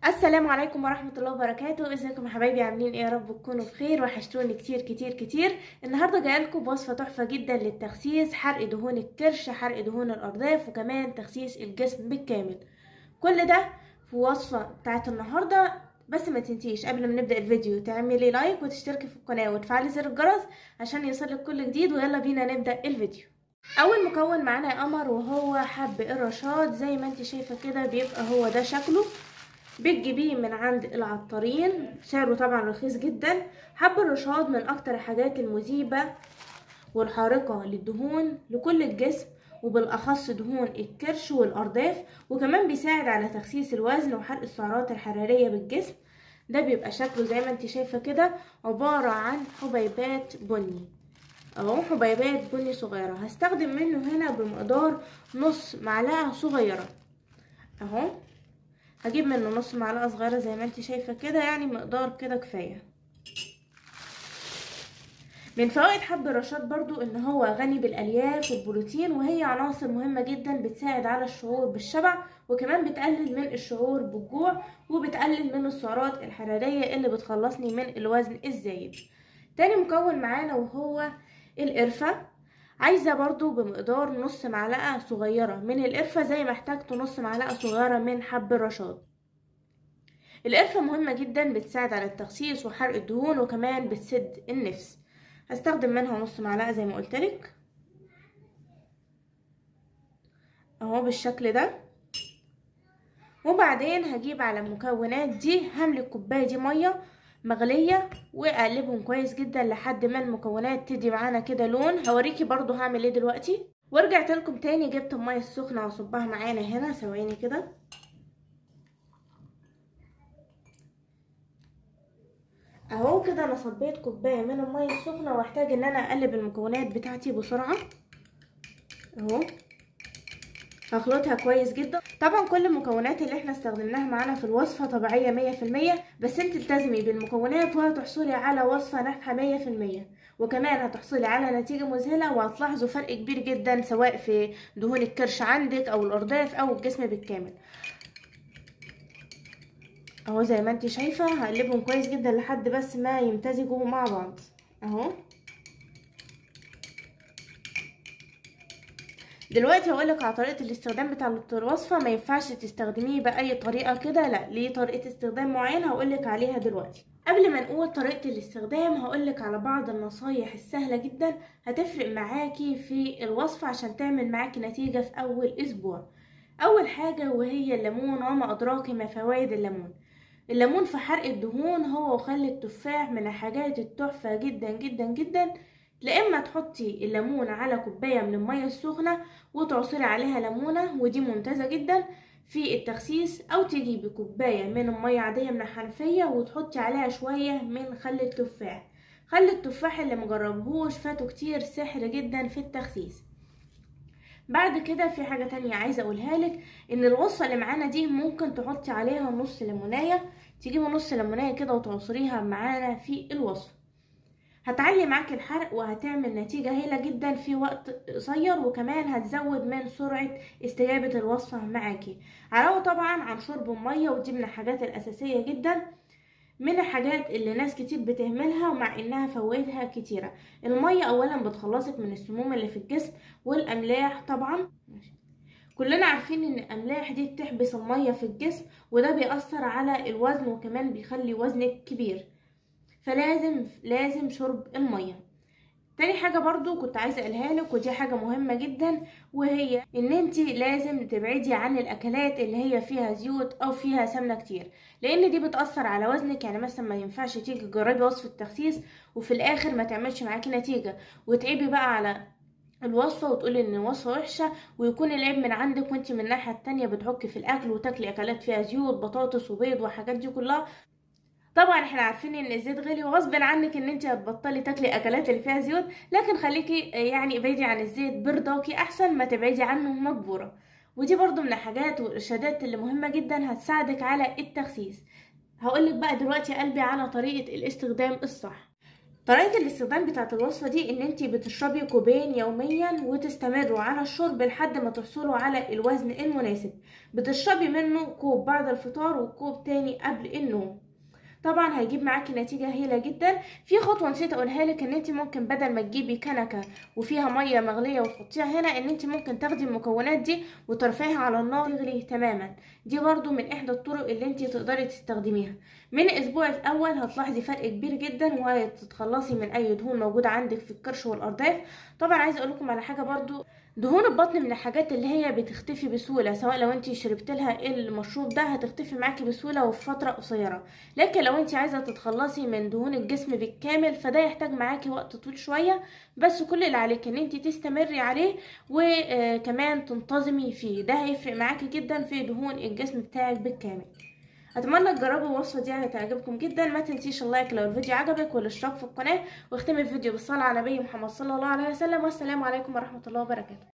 السلام عليكم ورحمة الله وبركاته ازيكم يا حبايبي عاملين ايه يا رب تكونوا بخير وحشتوني كتير كتير كتير النهارده جايلكم بوصفة تحفة جدا للتخسيس حرق دهون الكرش حرق دهون الارداف وكمان تخسيس الجسم بالكامل كل ده في وصفة بتاعت النهارده بس ما تنسيش قبل ما نبدأ الفيديو تعملي لايك وتشتركي في القناة وتفعلي زر الجرس عشان يوصلك كل جديد ويلا بينا نبدأ الفيديو اول مكون معانا يا قمر وهو حب الرشاد زي ما انت شايفه كده بيبقى هو ده شكله بتجيبيه من عند العطارين سعره طبعا رخيص جدا حب الرشاد من اكتر الحاجات المذيبه والحارقه للدهون لكل الجسم وبالاخص دهون الكرش والارداف وكمان بيساعد على تخسيس الوزن وحرق السعرات الحراريه بالجسم ده بيبقى شكله زي ما انت شايفه كده عباره عن حبيبات بني اهو حبيبات بني صغيرة هستخدم منه هنا بمقدار نص معلقة صغيرة اهو هجيب منه نص معلقة صغيرة زي ما انت شايفة كده يعني مقدار كده كفاية من فوائد حب الرشاد برضو ان هو غني بالالياف والبروتين وهي عناصر مهمة جدا بتساعد على الشعور بالشبع وكمان بتقلل من الشعور بالجوع وبتقلل من السعرات الحرارية اللي بتخلصني من الوزن الزايد تاني مكون معانا وهو القرفة عايزة برضو بمقدار نص معلقة صغيرة من القرفة زي ما احتاجت نص معلقة صغيرة من حب الرشاد القرفة مهمة جدا بتساعد على التخسيس وحرق الدهون وكمان بتسد النفس هستخدم منها نص معلقة زي ما قلتلك اهو بالشكل ده وبعدين هجيب على المكونات دي هملي الكوباية دي مية مغلية واقلبهم كويس جدا لحد ما المكونات تدي معانا كده لون هوريكي برضو هعمل ايه دلوقتي ورجعت لكم تاني جبت المية السخنة واصبها معانا هنا ثواني كده اهو كده انا صبيت كوباية من المية السخنة واحتاج ان انا اقلب المكونات بتاعتي بسرعة اهو هخلطها كويس جدا طبعا كل المكونات اللي احنا استخدمناها معانا في الوصفة طبيعية مية في المية بس انت التزمي بالمكونات وهتحصلي على وصفة ناجحة مية في المية وكمان هتحصلي على نتيجة مذهلة وهتلاحظوا فرق كبير جدا سواء في دهون الكرش عندك او الارداف او الجسم بالكامل اهو زي ما انت شايفة هقلبهم كويس جدا لحد بس ما يمتزجوا مع بعض اهو دلوقتي هقولك على طريقه الاستخدام بتاع الوصفه ما ينفعش تستخدميه باي طريقه كده لا ليه طريقه استخدام معينه هقولك عليها دلوقتي قبل ما نقول طريقه الاستخدام هقولك على بعض النصايح السهله جدا هتفرق معاكي في الوصفه عشان تعمل معاكي نتيجه في اول اسبوع اول حاجه وهي الليمون وما ادراك ما فوائد الليمون الليمون في حرق الدهون هو وخل التفاح من الحاجات التحفه جدا جدا جدا لا اما تحطي الليمون على كوبايه من الميه السخنه وتعصري عليها ليمونه ودي ممتازه جدا في التخسيس او تجيبي كوبايه من الميه عاديه من الحنفيه وتحطي عليها شويه من خل التفاح خل التفاح اللي مجربهوش فاتوا كتير سحر جدا في التخسيس بعد كده في حاجه تانية عايزه اقولها لك ان الوصفه اللي معانا دي ممكن تحطي عليها نص ليمونايه تجيبي نص ليمونايه كده وتعصريها معانا في الوصفه هتعلي معاك الحرق وهتعمل نتيجة هايلة جدا في وقت قصير وكمان هتزود من سرعة استجابة الوصفة معاكي علاوة طبعا عن شرب المية ودي من الحاجات الأساسية جدا من الحاجات اللي ناس كتير بتهملها ومع انها فوائدها كتيرة المية اولا بتخلصك من السموم اللي في الجسم والاملاح طبعا كلنا عارفين ان الاملاح دي بتحبس المية في الجسم وده بيأثر على الوزن وكمان بيخلي وزنك كبير فلازم لازم شرب المية تاني حاجة برضو كنت عايزة اقولها لك ودي حاجة مهمة جدا وهي ان انت لازم تبعدي عن الاكلات اللي هي فيها زيوت او فيها سمنة كتير لان دي بتأثر على وزنك يعني مثلا ما ينفعش تيجي تجربي وصفة تخسيس وفي الاخر ما تعملش معاكي نتيجة وتعيبي بقى على الوصفة وتقولي ان الوصفة وحشة ويكون العيب من عندك وانت من الناحية التانية بتعكي في الاكل وتاكلي اكلات فيها زيوت بطاطس وبيض وحاجات دي كلها طبعا احنا عارفين ان الزيت غلي وغصب عنك ان انت هتبطلي تاكلي اكلات اللي فيها زيوت لكن خليكي يعني ابعدي عن الزيت برضاكي احسن ما تبعدي عنه مجبوره ودي برضو من الحاجات والارشادات اللي مهمه جدا هتساعدك على التخسيس هقولك بقى دلوقتي قلبي على طريقه الاستخدام الصح طريقة الاستخدام بتاعة الوصفة دي ان انتي بتشربي كوبين يوميا وتستمروا على الشرب لحد ما تحصلوا على الوزن المناسب بتشربي منه كوب بعد الفطار وكوب تاني قبل النوم طبعا هيجيب معاكي نتيجه هايله جدا في خطوه نسيت اقولها لك ان انت ممكن بدل ما تجيبي كنكه وفيها ميه مغليه وتحطيها هنا ان انت ممكن تاخدي المكونات دي وترفعيها على النار تغلي تماما دي برضو من احدى الطرق اللي انت تقدري تستخدميها من الاسبوع الاول هتلاحظي فرق كبير جدا وهتتخلصي من اي دهون موجوده عندك في الكرش والارداف طبعا عايزه اقول لكم على حاجه برضو دهون البطن من الحاجات اللي هي بتختفي بسهولة سواء لو انت شربت لها المشروب ده هتختفي معاكي بسهولة وفي فترة قصيرة لكن لو انت عايزة تتخلصي من دهون الجسم بالكامل فده يحتاج معاكي وقت طويل شوية بس كل اللي عليك ان انت تستمري عليه وكمان تنتظمي فيه ده هيفرق معاكي جدا في دهون الجسم بتاعك بالكامل اتمنى تجربوا الوصفه دي هتعجبكم جدا ما تنسيش اللايك لو الفيديو عجبك والاشتراك في القناه واختمي الفيديو بالصلاه على نبي محمد صلى الله عليه وسلم والسلام عليكم ورحمه الله وبركاته